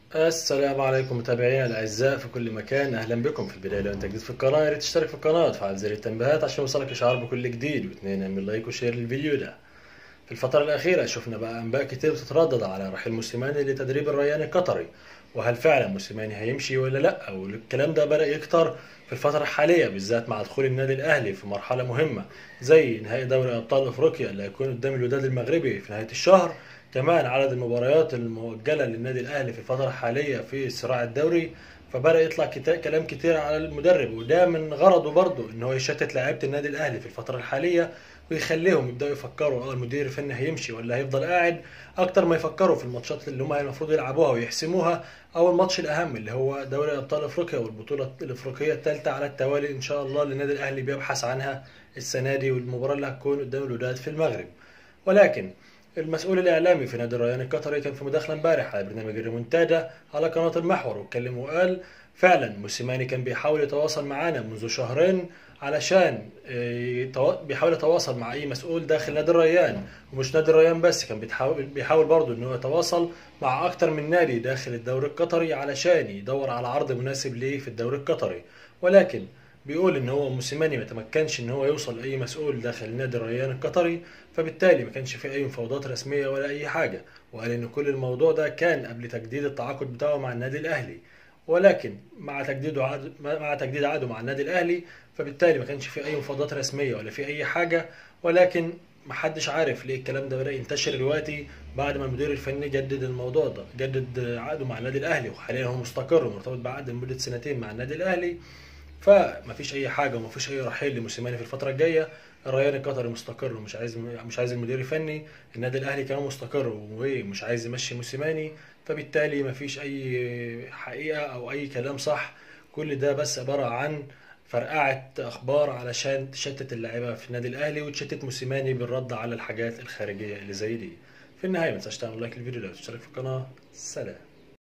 السلام عليكم متابعينا الاعزاء في كل مكان اهلا بكم في البدايه لو انت جديد في القناه يا ريت تشترك في القناه وتفعل زر التنبيهات عشان يوصلك اشعار بكل جديد واثنين اعمل لايك وشير للفيديو ده في الفتره الاخيره شفنا بقى انباء كتير بتتردد على رحيل موسيماني لتدريب الريان القطري وهل فعلا موسيماني هيمشي ولا لا والكلام ده بدا يكتر في الفتره الحاليه بالذات مع دخول النادي الاهلي في مرحله مهمه زي نهائي دوري ابطال افريقيا اللي هيكون قدام الوداد المغربي في نهايه الشهر كمان عدد المباريات المؤجلة للنادي الأهلي في الفترة الحالية في الصراع الدوري فبدأ يطلع كتا- كلام كتير على المدرب وده من غرضه برضه إن هو يشتت لعيبة النادي الأهلي في الفترة الحالية ويخليهم يبدأوا يفكروا اه المدير الفني هيمشي ولا هيفضل قاعد أكتر ما يفكروا في الماتشات اللي هم المفروض يلعبوها ويحسموها أو الماتش الأهم اللي هو دوري أبطال أفريقيا والبطولة الأفريقية الثالثة على التوالي إن شاء الله اللي النادي الأهلي بيبحث عنها السنة دي والمباراة اللي هتكون قدام الوداد في المغرب ولكن المسؤول الإعلامي في نادي الريان القطري كان في مداخلة امبارح على برنامج الريمونتادا على قناة المحور واتكلم وقال فعلا موسيماني كان بيحاول يتواصل معانا منذ شهرين علشان آه، يتوا- بيحاول يتواصل مع أي مسؤول داخل نادي الريان ومش نادي الريان بس كان بيتحاول بيحاول برضه إن هو يتواصل مع أكتر من نادي داخل الدوري القطري علشان يدور على عرض مناسب ليه في الدوري القطري ولكن بيقول ان هو موسيماني ما تمكنش ان هو يوصل لاي مسؤول داخل نادي الريان القطري فبالتالي ما كانش في اي مفاوضات رسميه ولا اي حاجه وقال ان كل الموضوع ده كان قبل تجديد التعاقد بتاعه مع النادي الاهلي ولكن مع تجديده عقد مع تجديد عقده مع النادي الاهلي فبالتالي ما كانش في اي مفاوضات رسميه ولا في اي حاجه ولكن محدش عارف ليه الكلام ده بدأ ينتشر دلوقتي بعد ما المدير الفني جدد الموضوع ده جدد عقده مع النادي الاهلي وحاليا هو مستقر ومرتبط بعقد لمده سنتين مع النادي الاهلي فمفيش اي حاجه ومفيش اي رحيل لموسيماني في الفتره الجايه الريان القطري مستقر ومش عايز مش عايز المدير الفني النادي الاهلي كمان مستقر ومش عايز يمشي موسيماني فبالتالي مفيش اي حقيقه او اي كلام صح كل ده بس عباره عن فرقعه اخبار علشان تشتت اللعيبه في النادي الاهلي وتشتت موسيماني بالرد على الحاجات الخارجيه اللي زي دي في النهايه ما تنساش تعمل لايك للفيديو ده وتشترك في القناه سلام